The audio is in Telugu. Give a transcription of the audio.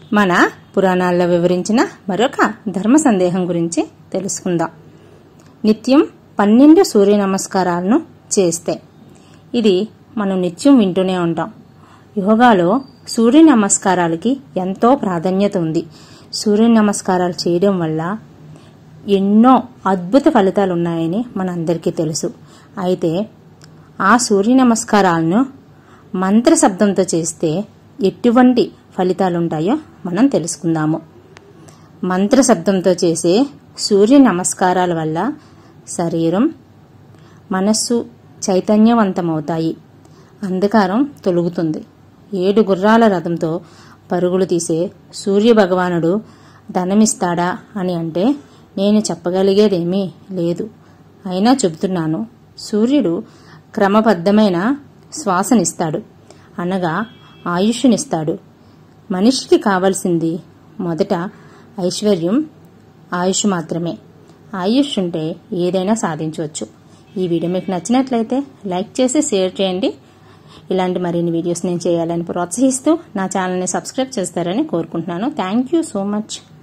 మన పురాణాల్లో వివరించిన మరొక ధర్మ సందేహం గురించి తెలుసుకుందాం నిత్యం పన్నెండు సూర్య నమస్కారాలను చేస్తే ఇది మనం నిత్యం వింటూనే ఉంటాం యోగాలో సూర్య నమస్కారాలకి ఎంతో ప్రాధాన్యత ఉంది సూర్య నమస్కారాలు చేయడం వల్ల ఎన్నో అద్భుత ఫలితాలు ఉన్నాయని మనందరికీ తెలుసు అయితే ఆ సూర్య నమస్కారాలను మంత్ర శబ్దంతో చేస్తే ఎటువంటి ఫలితాలు ఉంటాయో మనం తెలుసుకుందాము మంత్ర శబ్దంతో చేసే సూర్య నమస్కారాల వల్ల శరీరం మనస్సు చైతన్యవంతమవుతాయి అంధకారం తొలుగుతుంది ఏడు గుర్రాల రథంతో పరుగులు తీసే సూర్య భగవానుడు ధనమిస్తాడా అని అంటే నేను చెప్పగలిగేదేమీ లేదు అయినా చెబుతున్నాను సూర్యుడు క్రమబద్ధమైన శ్వాసనిస్తాడు అనగా ఆయుష్నిస్తాడు మనిషికి కావలసింది మొదట ఐశ్వర్యం ఆయుష్ మాత్రమే ఆయుష్ ఉంటే ఏదైనా సాధించవచ్చు ఈ వీడియో మీకు నచ్చినట్లయితే లైక్ చేసి షేర్ చేయండి ఇలాంటి మరిన్ని వీడియోస్ నేను చేయాలని ప్రోత్సహిస్తూ నా ఛానల్ని సబ్స్క్రైబ్ చేస్తారని కోరుకుంటున్నాను థ్యాంక్ యూ సో మచ్